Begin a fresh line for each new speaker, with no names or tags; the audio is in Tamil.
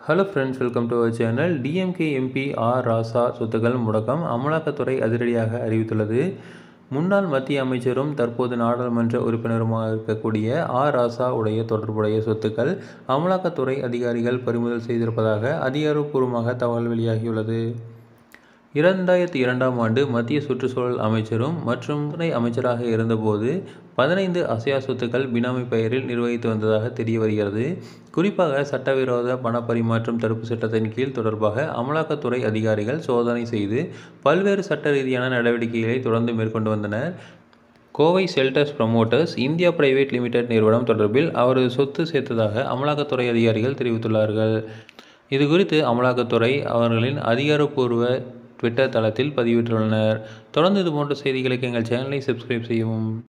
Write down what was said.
hello friends welcome to our channel DMK MP R Raja சொத்துக்கள் முடக்கம் அமலாக்கத்துறை அதிரடியாக அறிவித்துள்ளது முன்னாள் மத்திய அமைச்சரும் தற்போது நாடாளுமன்ற உறுப்பினருமாக இருக்கக்கூடிய ஆர் ராசா உடைய தொடர்புடைய சொத்துக்கள் அமலாக்கத்துறை அதிகாரிகள் பறிமுதல் செய்திருப்பதாக அதிகாரப்பூர்வமாக தகவல் வெளியாகியுள்ளது இரண்டாயிரத்தி இரண்டாம் ஆண்டு மத்திய சுற்றுச்சூழல் அமைச்சரும் மற்றும் துணை அமைச்சராக இருந்தபோது பதினைந்து அசையா சொத்துக்கள் பினாமி பெயரில் நிர்வகித்து வந்ததாக தெரிய வருகிறது குறிப்பாக சட்டவிரோத பண பரிமாற்றம் தடுப்பு சட்டத்தின் கீழ் தொடர்பாக அமலாக்கத்துறை அதிகாரிகள் சோதனை செய்து பல்வேறு சட்ட ரீதியான நடவடிக்கைகளை தொடர்ந்து மேற்கொண்டு வந்தனர் Kovai shelters promoters India private limited நிறுவனம் தொடர்பில் அவரது சொத்து சேர்த்ததாக அமலாக்கத்துறை அதிகாரிகள் தெரிவித்துள்ளார்கள் இது குறித்து அமலாக்கத்துறை அவர்களின் அதிகாரப்பூர்வ ட்விட்டர் தளத்தில் பதிவிட்டுள்ளனர் தொடர்ந்து இது போன்ற செய்திகளுக்கு எங்கள் சேனலை சப்ஸ்கிரைப் செய்யவும்